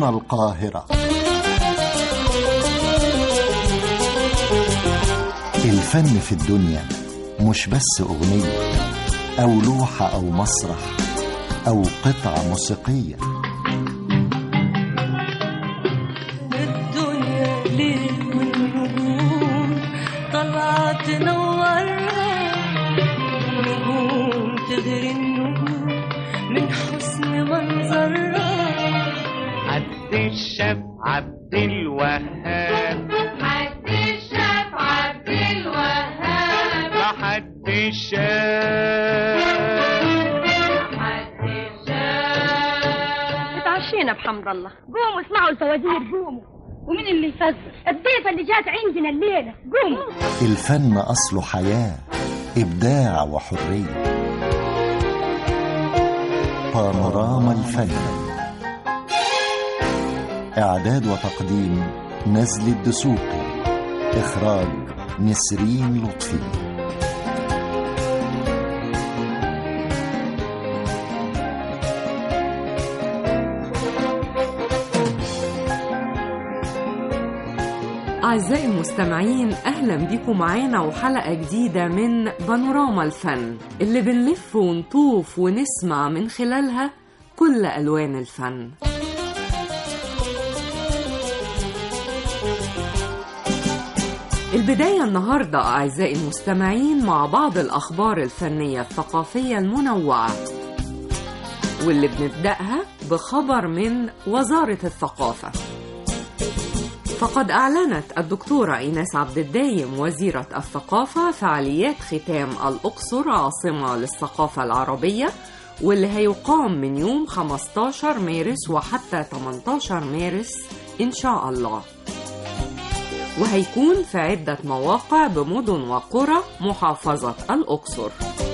هنا القاهرة الفن في الدنيا مش بس أغنية أو لوحة أو مسرح أو قطعة موسيقية الدنيا ليل والنجوم طلعت تنورها نجوم تغري النجوم من حسن منظرها عبد الشاف عبد الوهاب حد الشاف عبد الوهاب حد الشاف حد الشاف اتعشينا بحمد الله قوموا اسمعوا الفوازير قوموا ومين اللي يفزر الضيفة اللي جات عندنا الليلة قوموا الفن أصله حياة إبداع وحرية بانوراما الفن إعداد وتقديم نزل الدسوقي إخراج نسرين لطفي أعزائي المستمعين أهلا بيكم معانا وحلقة جديدة من بانوراما الفن اللي بنلف ونطوف ونسمع من خلالها كل ألوان الفن البداية النهاردة أعزائي المستمعين مع بعض الأخبار الفنية الثقافية المنوعة واللي بنبدأها بخبر من وزارة الثقافة فقد أعلنت الدكتورة إيناس عبد الدايم وزيرة الثقافة فعاليات ختام الأقصر عاصمة للثقافة العربية واللي هيقام من يوم 15 مارس وحتى 18 مارس إن شاء الله وهيكون في عدة مواقع بمدن وقرى محافظة الأقصر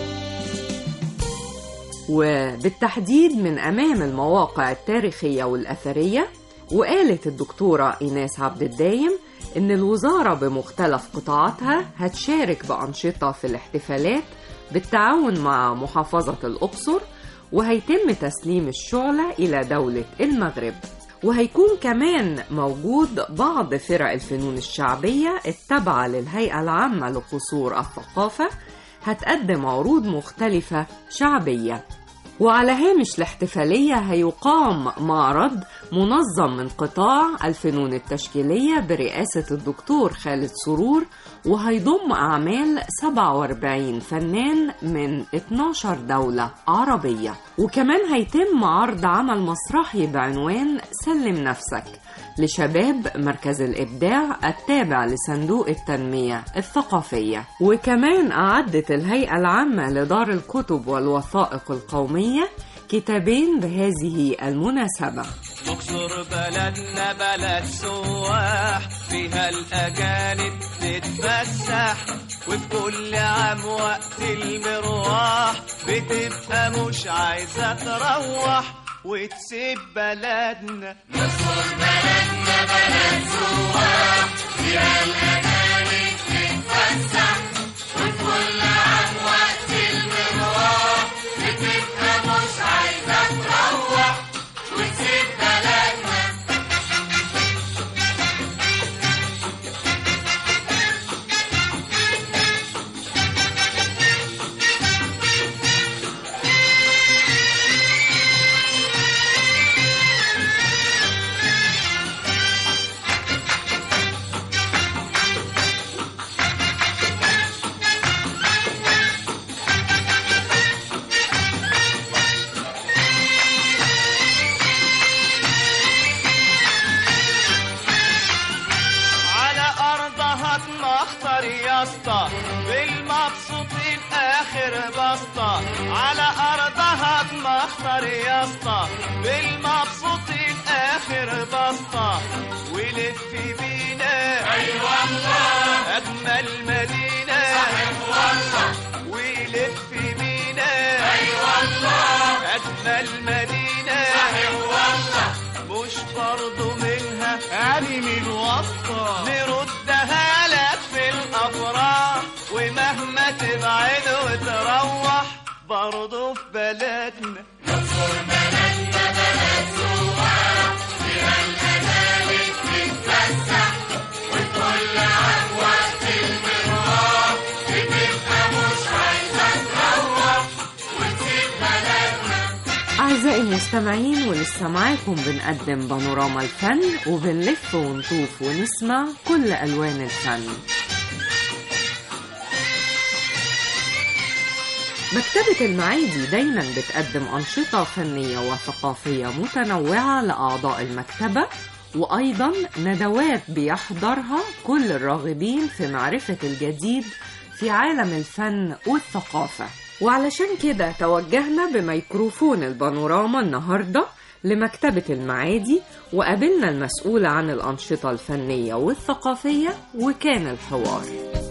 وبالتحديد من أمام المواقع التاريخية والأثرية وقالت الدكتورة إيناس عبد الدايم إن الوزارة بمختلف قطاعاتها هتشارك بأنشطة في الاحتفالات بالتعاون مع محافظة الأقصر وهيتم تسليم الشعلة إلى دولة المغرب وهيكون كمان موجود بعض فرق الفنون الشعبية التابعة للهيئة العامة لقصور الثقافة هتقدم عروض مختلفة شعبية وعلى هامش الاحتفالية هيقام معرض منظم من قطاع الفنون التشكيلية برئاسة الدكتور خالد سرور وهيضم أعمال 47 فنان من 12 دولة عربية وكمان هيتم عرض عمل مسرحي بعنوان سلم نفسك لشباب مركز الإبداع التابع لصندوق التنمية الثقافية وكمان أعدت الهيئة العامة لدار الكتب والوثائق القومية كتابين بهذه المناسبة اقصر بلدنا بلد سواح فيها الأجانب تتفسح وفي كل عام وقت المروح بتبقى مش عايزة تروح وتسيب بلدنا على أرضها تمخطر يا اسطى بالمبسوطين آخر بسطة على أرضها تمخطر يا اسطى بالمبسوطين آخر بسطة ولف بينا أي والله أجمل مدينة صاحب والله ولف بينا أي والله أجمل مدينة صاحب والله مش برضو منها يعني من وسطة نردها لك في الأفراح ومهما تبعد وتروح برضو في بلدنا أعزائي المستمعين ولسه معاكم بنقدم بانوراما الفن وبنلف ونطوف ونسمع كل ألوان الفن مكتبة المعادي دايما بتقدم أنشطة فنية وثقافية متنوعة لأعضاء المكتبة وأيضا ندوات بيحضرها كل الراغبين في معرفة الجديد في عالم الفن والثقافة وعلشان كده توجهنا بميكروفون البانوراما النهاردة لمكتبة المعادي وقابلنا المسؤولة عن الأنشطة الفنية والثقافية وكان الحوار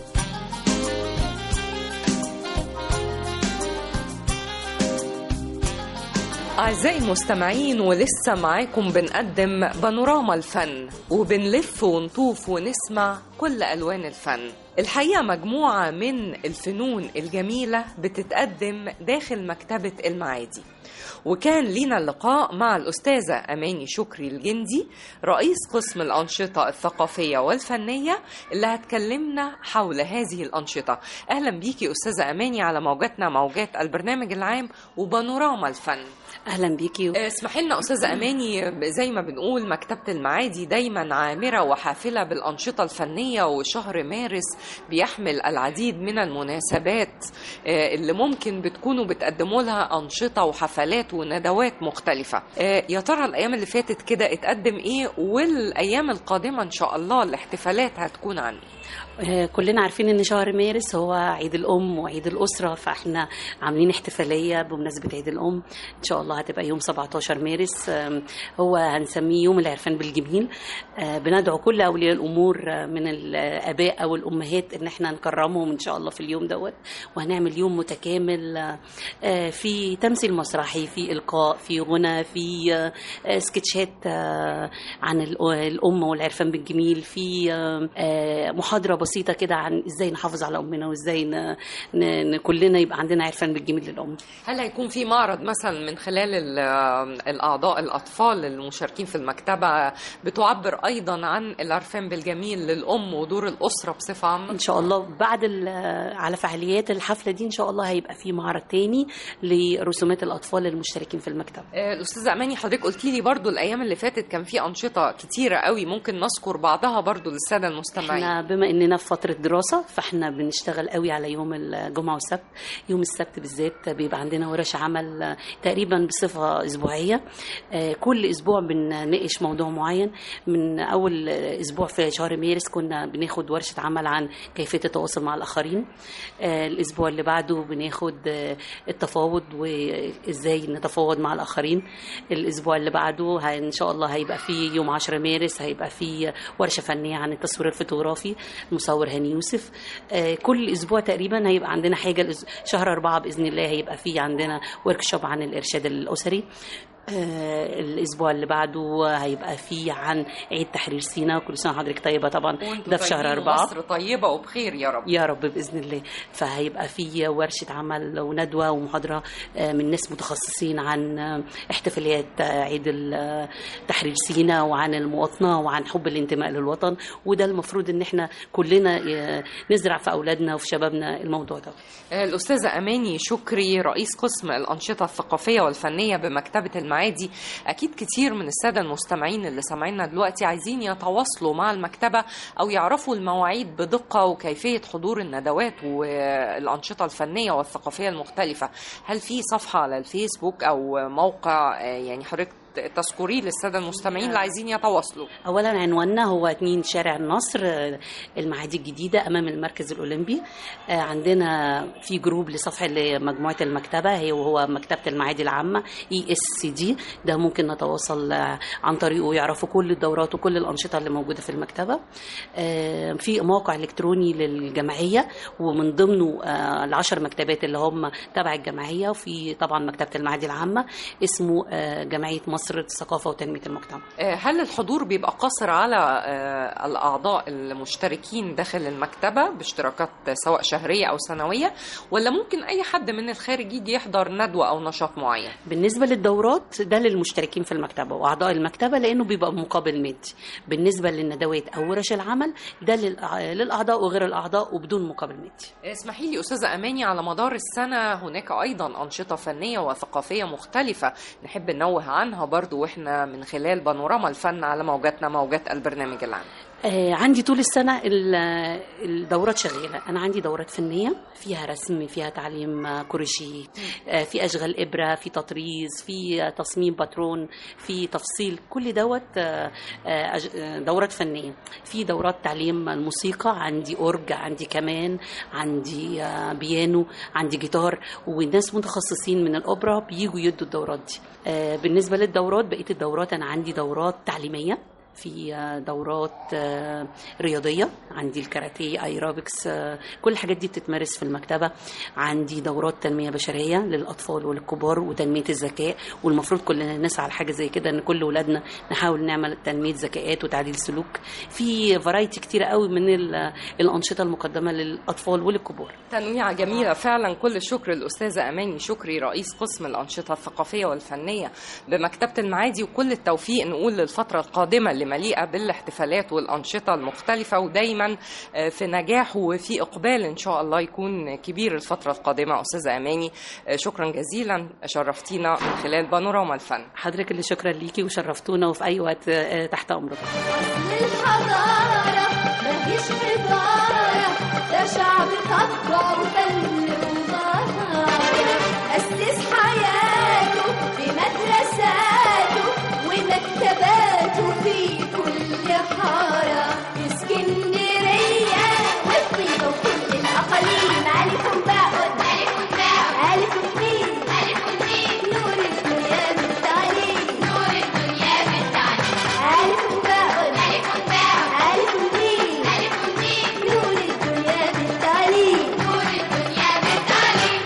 أعزائي المستمعين ولسه معاكم بنقدم بانوراما الفن وبنلف ونطوف ونسمع كل ألوان الفن الحقيقة مجموعة من الفنون الجميلة بتتقدم داخل مكتبة المعادي وكان لينا اللقاء مع الأستاذة أماني شكري الجندي رئيس قسم الأنشطة الثقافية والفنية اللي هتكلمنا حول هذه الأنشطة أهلا بيكي أستاذة أماني على موجاتنا موجات البرنامج العام وبانوراما الفن اهلا بيكي اسمحي لنا استاذه اماني زي ما بنقول مكتبه المعادي دايما عامره وحافله بالانشطه الفنيه وشهر مارس بيحمل العديد من المناسبات آه، اللي ممكن بتكونوا بتقدموا لها انشطه وحفلات وندوات مختلفه آه، يا ترى الايام اللي فاتت كده اتقدم ايه والايام القادمه ان شاء الله الاحتفالات هتكون عن ايه آه، كلنا عارفين ان شهر مارس هو عيد الام وعيد الاسره فاحنا عاملين احتفاليه بمناسبه عيد الام ان شاء الله هتبقى يوم 17 مارس آم، هو هنسميه يوم العرفان بالجميل آه، بندعو كل اولياء الامور آه، من الاباء او الامهات ان احنا نكرمهم ان شاء الله في اليوم دوت وهنعمل يوم متكامل آه، آه، في تمثيل مسرحي في القاء في غنى في آه، آه، سكتشات آه، عن الأ- الام والعرفان بالجميل في آه، آه، محاضره بسيطه كده عن ازاي نحافظ على امنا وازاي ن- ن- ن- كلنا يبقى عندنا عرفان بالجميل للام هل هيكون في معرض مثلا من خلال ال- الأعضاء الأطفال المشاركين في المكتبة بتعبر أيضا عن العرفان بالجميل للأم ودور الأسرة بصفة عامة؟ ان شاء الله بعد ال- على فعاليات الحفله دي ان شاء الله هيبقى في معرض تاني لرسومات الاطفال المشتركين في المكتبه آه، الأستاذة أماني حضرتك قلت لي برضو الأيام اللي فاتت كان في أنشطة كتيرة قوي ممكن نذكر بعضها برضو للسادة المستمعين احنا بما اننا في فتره دراسه فاحنا بنشتغل قوي على يوم الجمعه والسبت يوم السبت بالذات بيبقى عندنا ورش عمل آه، تقريبا بصفه اسبوعيه آه، كل اسبوع بنناقش موضوع معين من اول آه، اسبوع في شهر مارس كنا بناخد ورشه عمل عن كيفيه التواصل مع الاخرين آه، الاسبوع اللي بعده بناخد آه، التفاوض وازاي نتفاوض مع الاخرين الاسبوع اللي بعده ه- ان شاء الله هيبقى في يوم 10 مارس هيبقى في ورشه فنيه عن التصوير الفوتوغرافي المصور هاني يوسف آه، كل اسبوع تقريبا هيبقى عندنا حاجه الأس- شهر أربعة باذن الله هيبقى في عندنا ورك شوب عن الارشاد الاسري آه، الاسبوع اللي بعده هيبقى في عن عيد تحرير سينا كل سنه وحضرتك طيبه طبعا وانتوا ده في شهر طيبين أربعة ومصر طيبة وبخير يا رب يا رب باذن الله فهيبقى في ورشه عمل وندوه ومحاضره آه، من ناس متخصصين عن آه، احتفاليات آه، عيد ال- آه، تحرير سينا وعن المواطنه وعن حب الانتماء للوطن وده المفروض ان احنا كلنا آه، نزرع في اولادنا وفي شبابنا الموضوع ده آه، الأستاذة أماني شكري رئيس قسم الأنشطة الثقافية والفنية بمكتبة المعادي أكيد كتير من السادة المستمعين اللي سامعيننا دلوقتي عايزين يتواصلوا مع المكتبة أو يعرفوا المواعيد بدقة وكيفية حضور الندوات والأنشطة الفنية والثقافية المختلفة هل في صفحة على الفيسبوك أو موقع آه، يعني حضرتك تذكريه للسادة المستمعين اللي عايزين يتواصلوا اولا عنواننا هو 2 شارع النصر آه، المعادي الجديده امام المركز الاولمبي آه، عندنا في جروب لصفحه لمجموعه المكتبه هي وهو مكتبه المعادي العامه اي اس سي دي ده ممكن نتواصل آه، عن طريقه يعرفوا كل الدورات وكل الانشطه اللي موجوده في المكتبه آه، في موقع الكتروني للجمعيه ومن ضمنه آه، العشر مكتبات اللي هم تبع الجمعيه وفي طبعا مكتبه المعادي العامه اسمه آه، جمعيه مصر مصر الثقافه وتنميه المجتمع آه، هل الحضور بيبقى قاصر على آه، الأعضاء المشتركين داخل المكتبة باشتراكات سواء شهرية أو سنوية ولا ممكن أي حد من الخارج يجي يحضر ندوة أو نشاط معين؟ بالنسبه للدورات ده للمشتركين في المكتبه واعضاء المكتبه لانه بيبقى بمقابل مادي بالنسبه للندوات او ورش العمل ده للأع- للاعضاء وغير الاعضاء وبدون مقابل مادي اسمحي لي أستاذة أماني على مدار السنة هناك أيضا أنشطة فنية وثقافية مختلفة نحب ننوه عنها برضو وإحنا من خلال بانوراما الفن على موجاتنا موجات البرنامج العام آه، عندي طول السنة ال- الدورات شغالة أنا عندي دورات فنية فيها رسم فيها تعليم آه، كروشيه آه، في أشغال إبرة في تطريز في آه، تصميم باترون في تفصيل كل دوت آه، آه، أج- آه، دورات فنية في دورات تعليم الموسيقى عندي أورج عندي كمان عندي آه، بيانو عندي جيتار وناس متخصصين من الأوبرا بيجوا يدوا الدورات دي آه، بالنسبة للدورات بقية الدورات أنا عندي دورات تعليمية في آه، دورات آه، رياضيه عندي الكاراتيه ايروبكس آه، كل الحاجات دي بتتمارس في المكتبه عندي دورات تنميه بشريه للاطفال وللكبار وتنميه الذكاء والمفروض كلنا نسعى لحاجه زي كده ان كل ولادنا نحاول نعمل تنميه ذكاءات وتعديل سلوك في فرايتي كتيره قوي من ال- الانشطه المقدمه للاطفال وللكبار تنويعة جميلة فعلا كل الشكر للأستاذة أماني شكري رئيس قسم الأنشطة الثقافية والفنية بمكتبة المعادي وكل التوفيق نقول للفترة القادمة اللي مليئة بالاحتفالات والأنشطة المختلفة ودايما آه، في نجاح وفي إقبال إن شاء الله يكون كبير الفترة القادمة أستاذة أماني آه، شكرا جزيلا شرفتينا من خلال بانوراما الفن حضرتك اللي شكرا ليكي وشرفتونا وفي اي وقت آه، تحت امركم الحضارة مفيش حضارة ده شعب طبع وفن ومهارة أسس حياته بمدرساته ومكتباته في كل حارة في اسكندرية والطيبة وكل الأقاليم ألف باء ألف باء ألف ميم ألف ميم نور الدنيا بالتعليم نور الدنيا بالتعليم ألف باء ألف باء ألف ميم ألف ميم نور الدنيا بالتعليم نور الدنيا بالتعليم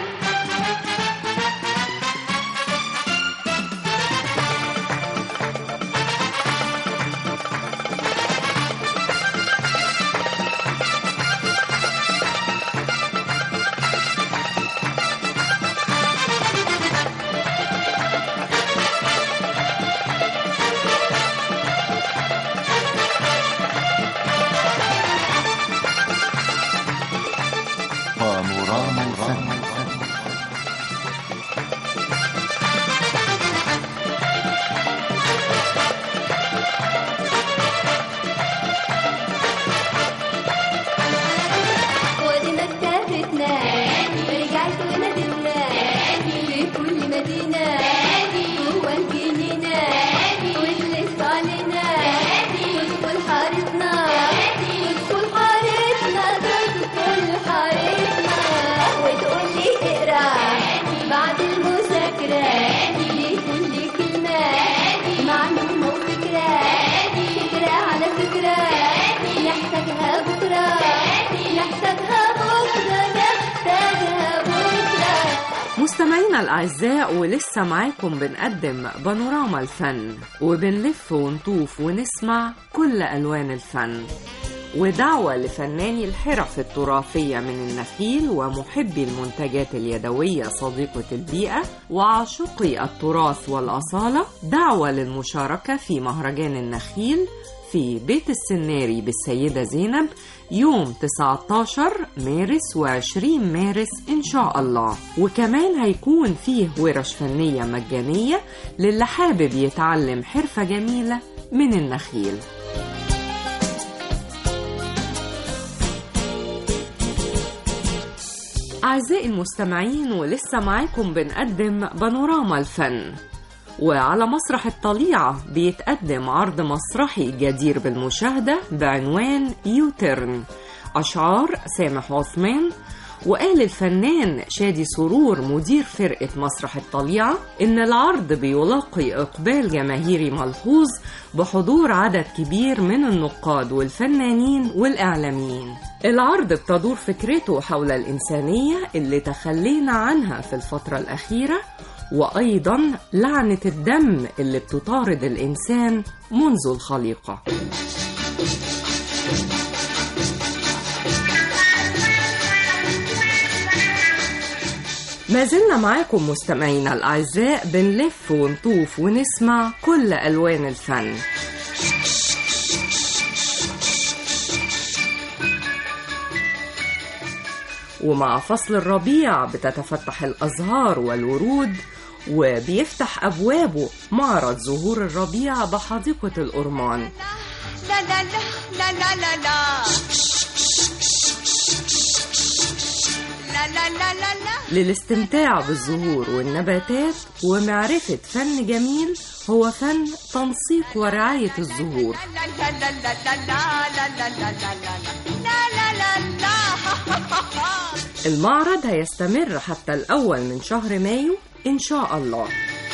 بانوراما الفن ودي مكتبتنا رجعت ونادتنا في كل مدينة جوا الجنينة ونلف علينا ندخل حارتنا ندخل حارتنا تدخل حارتنا وتقول لي اقرا بعد المذاكرة دي كل كلمة معلومة وفكرة فكرة على فكرة نحتاجها بكرة نحتاجها بكرة نحتاجها بكرة مستمعينا الأعزاء ولسه معاكم بنقدم بانوراما الفن وبنلف ونطوف ونسمع كل ألوان الفن ودعوة لفناني الحرف التراثية من النخيل ومحبي المنتجات اليدوية صديقة البيئة وعاشقي التراث والأصالة دعوة للمشاركة في مهرجان النخيل في بيت السناري بالسيدة زينب يوم 19 مارس و20 مارس إن شاء الله وكمان هيكون فيه ورش فنية مجانية للي حابب يتعلم حرفة جميلة من النخيل أعزائي المستمعين ولسه معاكم بنقدم بانوراما الفن وعلى مسرح الطليعة بيتقدم عرض مسرحي جدير بالمشاهدة بعنوان يوترن أشعار سامح عثمان وقال الفنان شادي سرور مدير فرقة مسرح الطليعة إن العرض بيلاقي إقبال جماهيري ملحوظ بحضور عدد كبير من النقاد والفنانين والإعلاميين العرض بتدور فكرته حول الإنسانية اللي تخلينا عنها في الفترة الأخيرة وأيضا لعنة الدم اللي بتطارد الإنسان منذ الخليقة ما زلنا معاكم مستمعينا الأعزاء بنلف ونطوف ونسمع كل ألوان الفن ومع فصل الربيع بتتفتح الأزهار والورود وبيفتح أبوابه معرض زهور الربيع بحديقة الأرمان لا لا لا لا لا لا لا لا لا لا لا لا للاستمتاع بالزهور والنباتات ومعرفة فن جميل هو فن تنسيق ورعاية الزهور لا لا لا لا لا لا لا لا لا لا لا لا لا المعرض هيستمر حتى الأول من شهر مايو إن شاء الله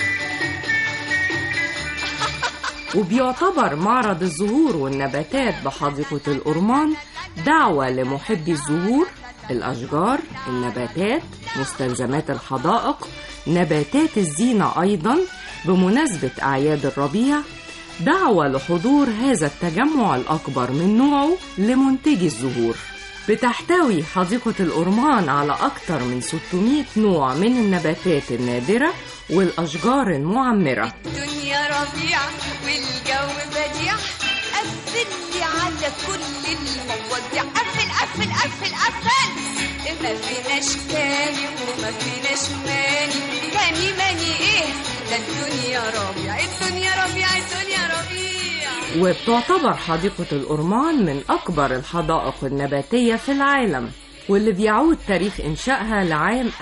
وبيعتبر معرض الزهور والنباتات بحديقة الأرمان دعوة لمحبي الزهور الأشجار النباتات مستلزمات الحدائق نباتات الزينة أيضا بمناسبة أعياد الربيع دعوة لحضور هذا التجمع الأكبر من نوعه لمنتجي الزهور بتحتوي حديقة الأرمان على أكثر من 600 نوع من النباتات النادرة والأشجار المعمرة الدنيا ربيع والجو بديع قفل لي على كل المواضيع قفل قفل قفل قفل ما فيناش تاني وما فيناش ماني تاني ماني ايه ده الدنيا ربيع الدنيا ربيع الدنيا ربيع وبتعتبر حديقة الأرمان من أكبر الحدائق النباتية في العالم واللي بيعود تاريخ إنشائها لعام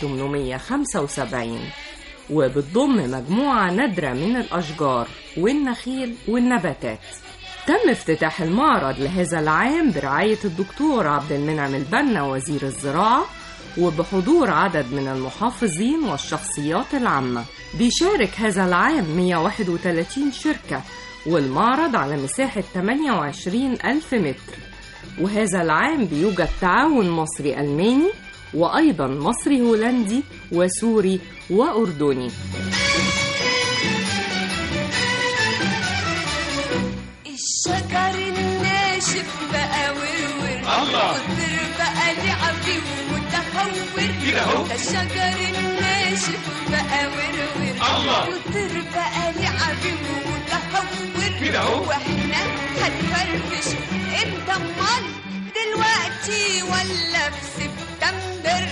1875 وبتضم مجموعة نادرة من الأشجار والنخيل والنباتات تم افتتاح المعرض لهذا العام برعاية الدكتور عبد المنعم البنا وزير الزراعة وبحضور عدد من المحافظين والشخصيات العامة بيشارك هذا العام 131 شركة والمعرض على مساحة 28 ألف متر وهذا العام بيوجد تعاون مصري ألماني وأيضا مصري هولندي وسوري وأردني الشجر الناشف بقى ورور الله. والطير بقى لعبي ومتهور كده أهو. ده الشجر الناشف بقى ورور الله. والطير بقى لعبي ومتهور كده أهو. واحنا هنفرفش انت امال دلوقتي ولا في سبتمبر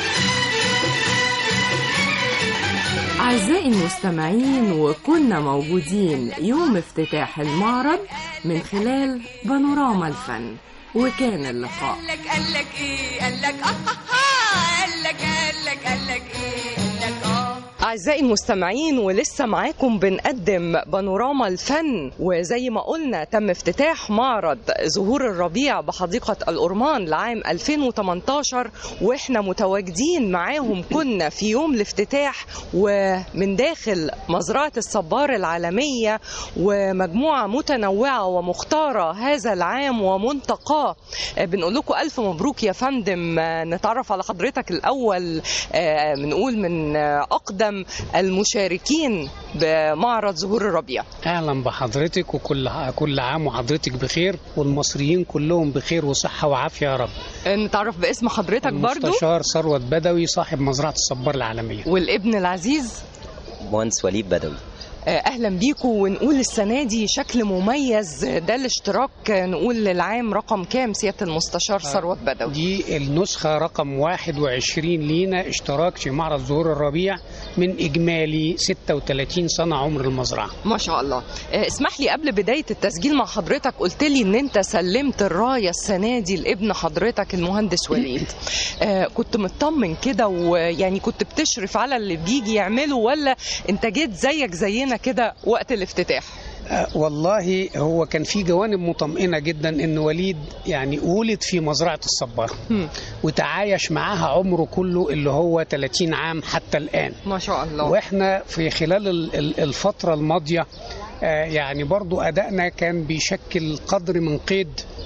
أعزائي المستمعين وكنا موجودين يوم افتتاح المعرض من خلال بانوراما الفن وكان اللقاء قال لك قال لك ايه قال لك اه آه، آه. قال لك قال لك قال لك ايه قال لك اه أعزائي المستمعين ولسه معاكم بنقدم بانوراما الفن وزي ما قلنا تم افتتاح معرض زهور الربيع بحديقة الأورمان لعام 2018 وإحنا متواجدين معاهم كنا في يوم الافتتاح ومن داخل مزرعة الصبار العالمية ومجموعة متنوعة ومختارة هذا العام ومنتقاه آه، بنقول لكم ألف مبروك يا فندم آه، نتعرف على حضرتك الأول آه، بنقول من آه، أقدم المشاركين بمعرض زهور الربيع اهلا بحضرتك وكل كل عام وحضرتك بخير والمصريين كلهم بخير وصحه وعافيه يا رب آه، نتعرف باسم حضرتك برضو المستشار ثروت بدوي صاحب مزرعه الصبار العالميه والابن العزيز مهندس وليد بدوي آه، اهلا بيكم ونقول السنه دي شكل مميز ده الاشتراك آه، نقول العام رقم كام سياده المستشار ثروت بدوي دي النسخه رقم 21 لينا اشتراك في معرض زهور الربيع من اجمالي 36 سنه عمر المزرعه ما شاء الله آه، اسمح لي قبل بدايه التسجيل مع حضرتك قلت لي ان انت سلمت الرايه السنه دي لابن حضرتك المهندس وليد آه، كنت مطمن كده ويعني كنت بتشرف على اللي بيجي يعمله ولا انت جيت زيك زينا كده وقت الافتتاح آه، والله هو كان في جوانب مطمئنه جدا ان وليد يعني ولد في مزرعه الصبار هم، وتعايش معاها عمره كله اللي هو 30 عام حتى الان ما شاء الله واحنا في خلال ال- ال- الفتره الماضيه آه، يعني برضو ادائنا كان بيشكل قدر من قيد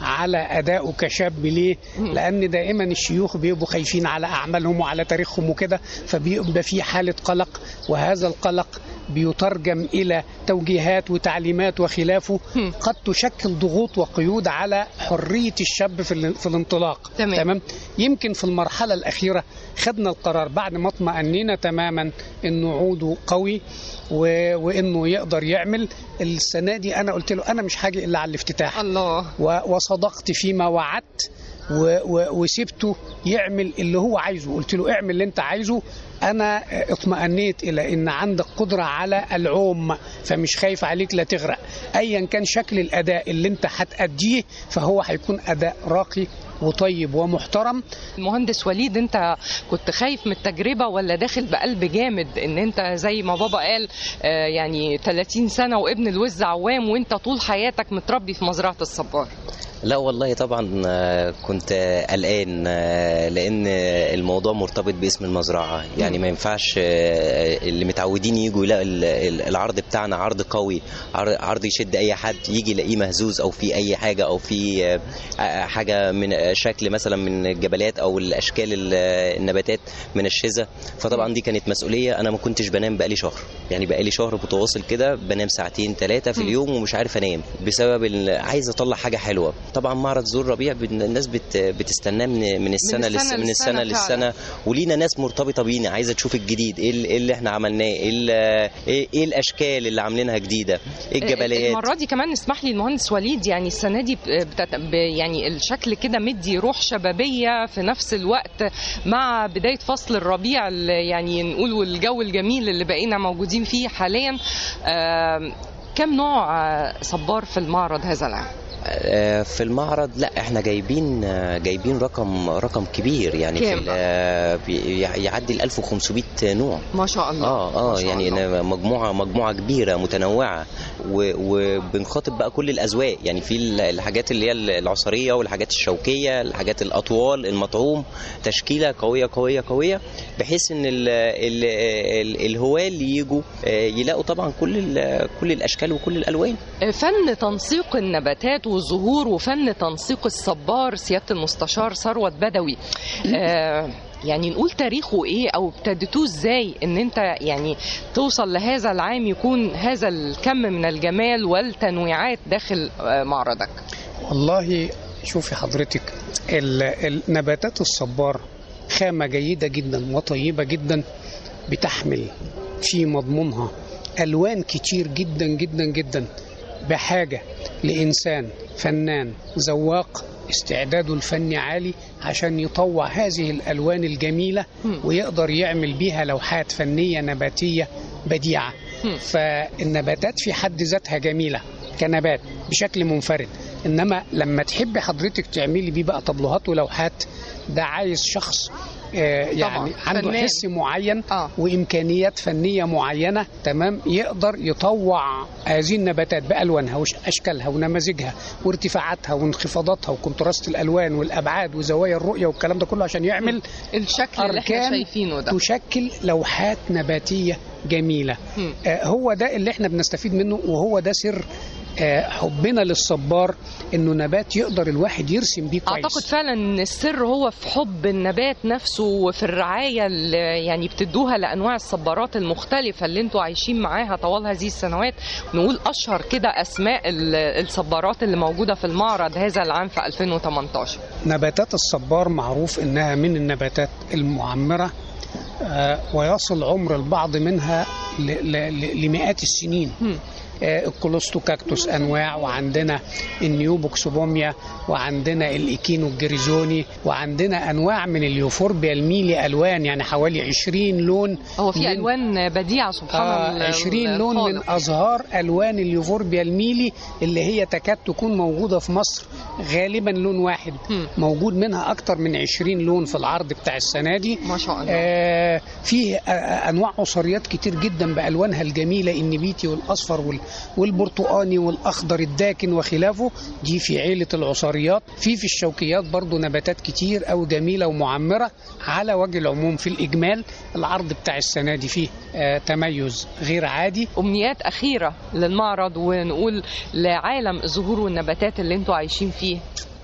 على ادائه كشاب ليه لان دائما الشيوخ بيبقوا خايفين على اعمالهم وعلى تاريخهم وكده فبيبقى في حاله قلق وهذا القلق بيترجم الى توجيهات وتعليمات وخلافه قد تشكل ضغوط وقيود على حريه الشاب في, ال- في الانطلاق تمام. تمام يمكن في المرحله الاخيره خدنا القرار بعد ما اطمأنينا تماما انه عوده قوي و... وانه يقدر يعمل السنه دي انا قلت له انا مش هاجي الا على الافتتاح الله و... وصدقت فيما وعدت و... و... وسبته يعمل اللي هو عايزه قلت له اعمل اللي انت عايزه انا اطمأنيت الى ان عندك قدره على العوم فمش خايف عليك لا تغرق ايا كان شكل الاداء اللي انت هتأديه فهو هيكون اداء راقي وطيب ومحترم المهندس وليد انت كنت خايف من التجربه ولا داخل بقلب جامد ان انت زي ما بابا قال آه، يعني 30 سنه وابن الوز عوام وانت طول حياتك متربي في مزرعه الصبار لا والله طبعا آه، كنت آه، قلقان آه، لان الموضوع مرتبط باسم المزرعه يعني ما ينفعش آه، اللي متعودين يجوا يلاقوا ال- ال- العرض بتاعنا عرض قوي عر- عرض يشد اي حد يجي يلاقيه مهزوز او في اي حاجه او في آه، آه، حاجه من آه، شكل مثلا من الجبلات او الاشكال ال- النباتات من الشذا فطبعا دي كانت مسؤوليه انا ما كنتش بنام بقالي شهر يعني بقالي شهر متواصل كده بنام ساعتين ثلاثه في اليوم ومش عارف انام بسبب ال- عايز اطلع حاجه حلوه طبعا معرض زور ربيع بن- الناس بت بتستناه من من السنه السنة للس- من للسنة السنه فعلا. للسنه ولينا ناس مرتبطه بينا عايزه تشوف الجديد ايه ال- إيه اللي احنا عملناه ايه ال- ايه إيه الاشكال اللي عاملينها جديده ايه الجبليات المره دي كمان اسمح لي المهندس وليد يعني السنه دي بتت... ب- يعني الشكل كده مدي روح شبابيه في نفس الوقت مع بدايه فصل الربيع اللي يعني نقول والجو الجميل اللي بقينا موجودين فيه حاليا آم، كم نوع آه، صبار في المعرض هذا العام؟ آه، في المعرض لا احنا جايبين آه، جايبين رقم رقم كبير يعني في كام؟ ال- آه، بي- يعدي ال 1500 نوع ما شاء الله اه اه شاء يعني الله. أنا مجموعه مجموعه كبيره متنوعه و- وبنخاطب بقى كل الاذواق يعني في ال- الحاجات اللي هي العصريه والحاجات الشوكيه الحاجات الاطوال المطعوم تشكيله قويه قويه قويه بحيث ان ال ال ال الهواه اللي يجوا آه، يلاقوا طبعا كل ال- كل الاشكال وكل الالوان فن تنسيق النباتات والزهور وفن تنسيق الصبار سيادة المستشار ثروت بدوي آه يعني نقول تاريخه ايه او ابتديتوه ازاي ان انت يعني توصل لهذا العام يكون هذا الكم من الجمال والتنويعات داخل آه معرضك والله شوفي حضرتك ال- النباتات الصبار خامة جيدة جدا وطيبة جدا بتحمل في مضمونها ألوان كتير جدا جدا جدا بحاجة لإنسان فنان ذواق استعداده الفني عالي عشان يطوع هذه الألوان الجميلة ويقدر يعمل بيها لوحات فنية نباتية بديعة فالنباتات في حد ذاتها جميلة كنبات بشكل منفرد انما لما تحبي حضرتك تعملي بيه بقى طبلوهات ولوحات ده عايز شخص آه، يعني عنده فنان. حس معين آه. وامكانيات فنيه معينه تمام يقدر يطوع هذه النباتات بالوانها واشكالها ونماذجها وارتفاعاتها وانخفاضاتها وكونتراست الالوان والابعاد وزوايا الرؤيه والكلام ده كله عشان يعمل الشكل اللي احنا أركان شايفينه ده تشكل لوحات نباتيه جميله مم. آه، هو ده اللي احنا بنستفيد منه وهو ده سر آه، حبنا للصبار انه نبات يقدر الواحد يرسم بيه كويس اعتقد فعلا ان السر هو في حب النبات نفسه وفي الرعايه اللي يعني بتدوها لانواع الصبارات المختلفه اللي انتوا عايشين معاها طوال هذه السنوات نقول اشهر كده اسماء ال- الصبارات اللي موجوده في المعرض هذا العام في 2018 نباتات الصبار معروف انها من النباتات المعمره آه، ويصل عمر البعض منها ل- ل- ل- لمئات السنين مم. آه، الكولوستوكاكتوس انواع وعندنا النيوبوكسوبوميا وعندنا الايكينو الجريزوني وعندنا انواع من اليوفوربيا الميلي الوان يعني حوالي 20 لون هو في من- الوان بديعه سبحان الله آه 20 لون من ازهار الوان اليوفوربيا الميلي اللي هي تكاد تكون موجوده في مصر غالبا لون واحد مم. موجود منها اكتر من 20 لون في العرض بتاع السنه دي ما شاء الله آه فيه آه انواع عصريات كتير جدا بالوانها الجميله النبيتي والاصفر وال- والبرتقاني والاخضر الداكن وخلافه دي في عيله العصريات في في الشوكيات برضو نباتات كتير او جميله ومعمره على وجه العموم في الاجمال العرض بتاع السنه دي فيه آه تميز غير عادي امنيات اخيره للمعرض ونقول لعالم الزهور والنباتات اللي انتوا عايشين فيه